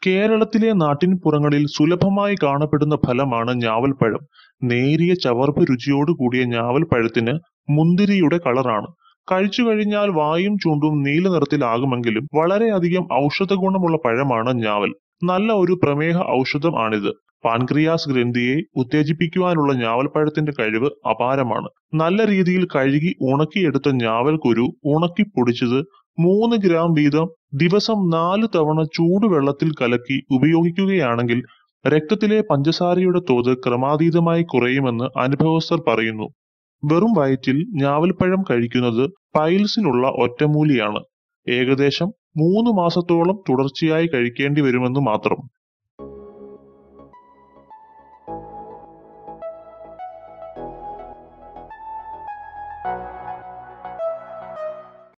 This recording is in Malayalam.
കേരളത്തിലെ നാട്ടിൻപുറങ്ങളിൽ സുലഭമായി കാണപ്പെടുന്ന ഫലമാണ് ഞാവൽപ്പഴം നേരിയ ചവർപ്പ് രുചിയോട് കൂടിയ ഞാവൽപ്പഴത്തിന് മുന്തിരിയുടെ കളറാണ് കഴിച്ചു കഴിഞ്ഞാൽ വായും ചൂണ്ടും നീല നിറത്തിലാകുമെങ്കിലും വളരെയധികം ഔഷധ ഗുണമുള്ള പഴമാണ് ഞാവൽ നല്ല ഒരു പ്രമേഹ ഔഷധം ആണിത് പാൻക്രിയാസ് ഗ്രന്ഥിയെ ഉത്തേജിപ്പിക്കുവാനുള്ള ഞാവൽപ്പഴത്തിന്റെ കഴിവ് അപാരമാണ് നല്ല രീതിയിൽ കഴുകി ഉണക്കിയെടുത്ത ഞാവൽ കുരു ഉണക്കി പൊടിച്ചത് മൂന്ന് ഗ്രാം വീതം ദിവസം നാല് തവണ ചൂടുവെള്ളത്തിൽ കലക്കി ഉപയോഗിക്കുകയാണെങ്കിൽ രക്തത്തിലെ പഞ്ചസാരയുടെ തോത് ക്രമാതീതമായി കുറയുമെന്ന് അനുഭവസ്ഥർ പറയുന്നു വെറും വയറ്റിൽ ഞാവൽപ്പഴം കഴിക്കുന്നത് പൈൽസിനുള്ള ഒറ്റമൂലിയാണ് ഏകദേശം മൂന്ന് മാസത്തോളം തുടർച്ചയായി കഴിക്കേണ്ടി വരുമെന്ന് മാത്രം